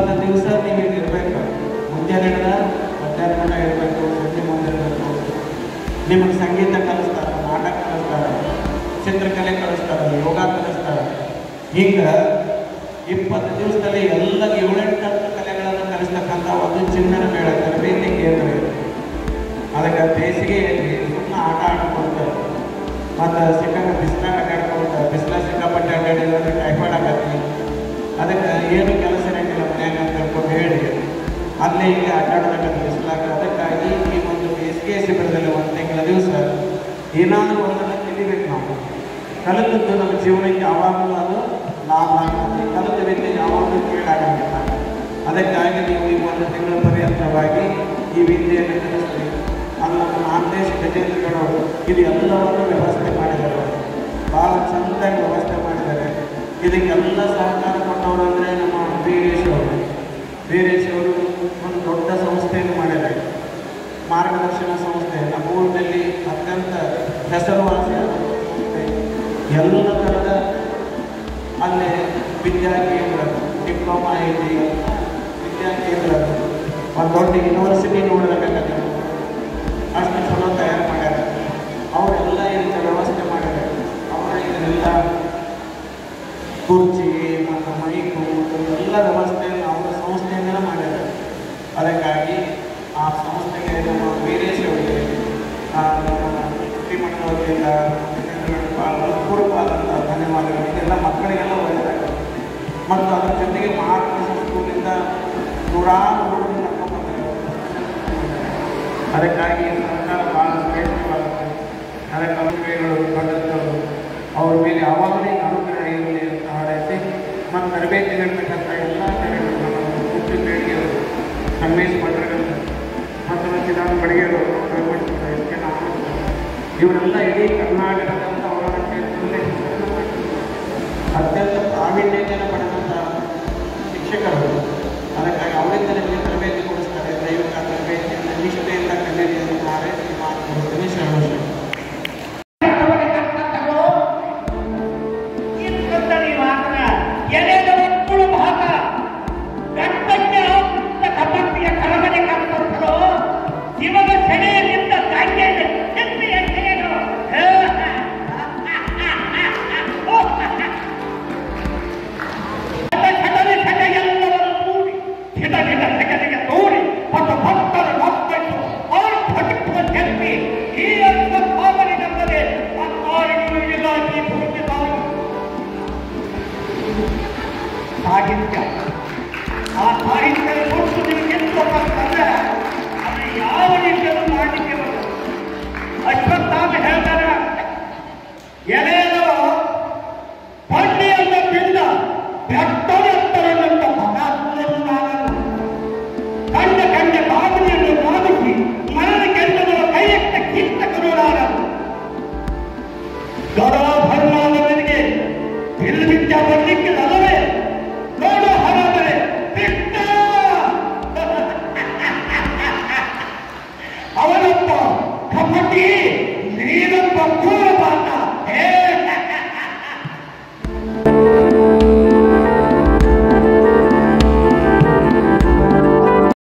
ಇಪ್ಪತ್ತು ದಿವಸ ನೀವು ಇಲ್ಲಿ ಇರಬೇಕು ಮುಂಜಾನೆ ಹಿಡ್ದ ಮಧ್ಯಾಹ್ನ ತನಕ ಇರಬೇಕು ಸಂಜೆ ಮುಂದೆ ಇರಬೇಕು ನಿಮಗೆ ಸಂಗೀತ ಕಲಿಸ್ತಾರೆ ನಾಟಕ ಕಲಿಸ್ತಾರೆ ಚಿತ್ರಕಲೆ ಕಲಿಸ್ತಾರೆ ಯೋಗ ಕಲಿಸ್ತಾರೆ ಹಿಂಗೆ ಇಪ್ಪತ್ತು ದಿವಸದಲ್ಲಿ ಎಲ್ಲ ಏಳೆಂಟು ಹತ್ತು ಕಲೆಗಳನ್ನು ಕಲಿಸ್ತಕ್ಕಂಥ ಒಂದು ಚಿನ್ನದ ಮೇಳ ತರಬೇತಿ ಕೇಂದ್ರ ಇದೆ ಅದಕ್ಕೆ ಬೇಸಿಗೆಯಲ್ಲಿ ಸುಮ್ಮನೆ ಆಟ ಆಡ್ಕೊಂಡು ಮತ್ತು ಸಿಕ್ಕಾಗ ಬಿಸಿಲಾಗ ಅಡ್ಡಾಡ್ಕೊಂಡು ಬಿಸಿಲ ಸಿಕ್ಕಾಪಟ್ಟೆ ಅಡ್ಡಾಡಿದ್ರೆ ಟೈಫಾಯ್ಡ್ ಆಗತ್ತೆ ಅದಕ್ಕೆ ಏನು ಕೆಲಸ ಇರಂಗಿಲ್ಲ ಮನ್ಯಾಗ ಅಂತ ಹೇಳ್ಕೊಂಡು ಹೇಳಿ ಅಲ್ಲೇ ಇಲ್ಲಿ ಅಡ್ಡಾಡೋದಾಗತ್ತೆ ಬಿಸಿಲಾಗ ಅದಕ್ಕಾಗಿ ಈ ಒಂದು ಬೇಸಿಗೆ ಶಿಬಿರದಲ್ಲಿ ಒಂದು ತಿಂಗಳ ದಿವಸ ಏನಾದರೂ ಒಂದನ್ನು ತಿಳಿಬೇಕು ನಾವು ಕಲಿತದ್ದು ನಮ್ಮ ಜೀವನಕ್ಕೆ ಯಾವಾಗಲೂ ಅದು ಲಾಭ ಆಗುತ್ತೆ ಕಲಿತ ವಿದ್ಯೆ ಯಾವಾಗಲೂ ಕೀಳಾಗಂಗಿಲ್ಲ ಅದಕ್ಕಾಗಿ ನೀವು ಈ ಒಂದು ತಿಂಗಳ ಪರ್ಯಂತವಾಗಿ ಈ ವಿದ್ಯೆಯನ್ನು ಕಲಿಸ್ತೀವಿ ಅದು ನಮ್ಮ ನಾಮದೇಶ ಗಜೇಂದ್ರಗಡವರು ಇದು ಎಲ್ಲವನ್ನು ವ್ಯವಸ್ಥೆ ಮಾಡಿದ್ದಾರೆ ಭಾಳ ಚಂದಾಗಿ ವ್ಯವಸ್ಥೆ ಮಾಡಿದ್ದಾರೆ ಇದಕ್ಕೆಲ್ಲ ಸಹಕಾರ ಕೊಟ್ಟವರು ಅಂದರೆ ನಮ್ಮ ವೀರೇಶ್ ಅವರು ವೀರೇಶ್ ಅವರು ಒಂದು ದೊಡ್ಡ ಸಂಸ್ಥೆಯನ್ನು ಮಾಡಿದ್ದಾರೆ ಮಾರ್ಗದರ್ಶನ ಸಂಸ್ಥೆ ನಮ್ಮ ಊರಿನಲ್ಲಿ ಅತ್ಯಂತ ಹೆಸರುವಾಸಿಯಾದ ಒಂದು ಸಂಸ್ಥೆ ಎಲ್ಲ ಥರದ ಅಲ್ಲಿ ವಿದ್ಯಾ ಕೇಂದ್ರ ಡಿಪ್ಲೊಮಾ ಐತಿ ವಿದ್ಯಾ ಕೇಂದ್ರ ಒಂದು ದೊಡ್ಡ ಯೂನಿವರ್ಸಿಟಿ ನೋಡಬೇಕಾಗತ್ತೆ ಅಷ್ಟು ಚಲೋ ತಯಾರು ಮಾಡ್ಯಾರ ಅವರೆಲ್ಲ ಇದಕ್ಕೆ ವ್ಯವಸ್ಥೆ ಮಾಡ್ಯಾರ ಅವರ ಇದನ್ನೆಲ್ಲ ಕುರ್ಚಿ ಮತ್ತು ಮೈಕು ಮತ್ತು ಎಲ್ಲ ವ್ಯವಸ್ಥೆಯನ್ನು ಅವರ ಸಂಸ್ಥೆಯಿಂದಲೇ ಮಾಡ್ಯಾರ ಅದಕ್ಕಾಗಿ ಆ ಸಂಸ್ಥೆಗೆ ನಮ್ಮ ವೀರೇಶ್ ಅವರಿಗೆ ಆ, ನಮ್ಮ ಶ್ರೀಮಠ ವತಿಯಿಂದ ಪೂರ್ವವಾದಂಥ ಧನ್ಯವಾದಗಳು ಇದೆಲ್ಲ ಮಕ್ಕಳಿಗೆಲ್ಲ ಒಳ್ಳೆಯದಾಗುತ್ತೆ ಮತ್ತು ಅದರ ಜೊತೆಗೆ ಮಾರ್ಗದರ್ಶನ ಸ್ಕೂಲಿಂದ ನೂರಾರು ಹುಡುಗರು ಕರ್ಕೊಂಡ್ಬಂದಿದ್ದಾರೆ ಅದಕ್ಕಾಗಿ ಸರ್ಕಾರ ಭಾಳ ಶ್ರೇಷ್ಠವಾಗುತ್ತೆ ಅದಕ್ಕೆ ಅನುಗ್ರಹಗಳು ದೊಡ್ಡವರು ಅವ್ರ ಮೇಲೆ ಯಾವಾಗಲೂ ಅನುಗ್ರಹ ಇರಲಿ ಅಂತ ಹಾರೈಸಿ ಮತ್ತು ತರಬೇತಿಗಿರ್ತಕ್ಕಂಥ ಎಲ್ಲ ಕಾರ್ಯಗಳನ್ನು ಮುಖ್ಯ ಬೇಡಿಗೆಯವರು ಸಂಗಮೇಶ್ ಭಟ್ರಗಲ್ ಮತ್ತು ಸಿದ್ಧಾಂತ ಬಡಿಗೆಯವರು ಎಸ್ ಕೆ ನಾಗರಾಜ್ ಇವರೆಲ್ಲ ಇಡೀ ಕರ್ನಾಟಕದಂತ ಅವರ ಕ್ಷೇತ್ರದಲ್ಲಿ ಹೆಸರನ್ನು ಮಾಡಿದ್ದಾರೆ. ಅತ್ಯಂತ ಪ್ರಾವೀಣ್ಯತೆಯನ್ನು ಪಡೆದಂಥ ಶಿಕ್ಷಕರು ಅದಕ್ಕಾಗಿ ಅವರಿಂದ ನಿಮಗೆ ತರಬೇತಿ ಕೊಡಿಸ್ತಾರೆ ದೈವಿಕ ತರಬೇತಿಯನ್ನು ನಿಷ್ಠೆಯಿಂದ ಕಲಿಯಿರಿ ಅಂತ ಹಾರೈಸಿ ಮಾತು ಕೊಡ್ತೀನಿ ಶರಣ ಶಿವನ ಸೆಳೆಯಲಿಂದ ಧಾನ್ಯದ ಶಕ್ತಿಯ ಸೆಳೆಯಲು ಸಕಲೆ ಸೆಳೆಯೆಲ್ಲವನ್ನು ಕೂಡಿ ಹಿತ ಹಿತ ಸೆಕೆಗೆ ತೋಡಿ ಮತ್ತು ಭಕ್ತರ ಮಕ್ಕಳು ಅವರು ಭಟಕುವ ಶಕ್ತಿ ಈ ಅಂತ ಭಾವನೆಗೆಂದರೆ ಅತ್ತಾರಿಗೂ ಇಲಾಖೆ ಭೂಮಿ ತಾವು ಸಾಹಿತ್ಯ ಆ ಸಾಹಿತ್ಯದ ಒಟ್ಟು ನಿಮಗೆ ಅಂತಂದ್ರೆ ಅದು ಯಾವ ರೀತಿಯಲ್ಲೂ ಮಾಡಲಿಕ್ಕೆ ಬರ್ತದೆ ಅಶ್ವತ್ಥಾಮ ಹೇಳ್ತಾರೆ ಎಲೆಯಲು ಬಂಡಿಯನ್ನು ಬಿಂದ ಬೆಟ್ಟದೆತ್ತರದಂತ ಪದಾರ್ಥವನ್ನು ಕಂಡ ಕಂಡ ಬಾಬುಗಳನ್ನು ಬಾಧಿಸಿ ಮರಣ ಕೆಂಡದ ಕೈಯತ್ತ ಕಿತ್ತಕರು ನಾನರು ಗೌರವಾಭರಣಾದವನಿಗೆ ಬಿಲ್ವಿದ್ಯ ಬರಲಿಕ್ಕೆ ಅಲ್ಲವೇ ನೋಡು ಹಾಗಾದರೆ ಬಿಟ್ಟ ಅವನೊಬ್ಬ ಕಪಟಿ ನೀನೊಬ್ಬ ಕೂರಬಾತ ಹೇ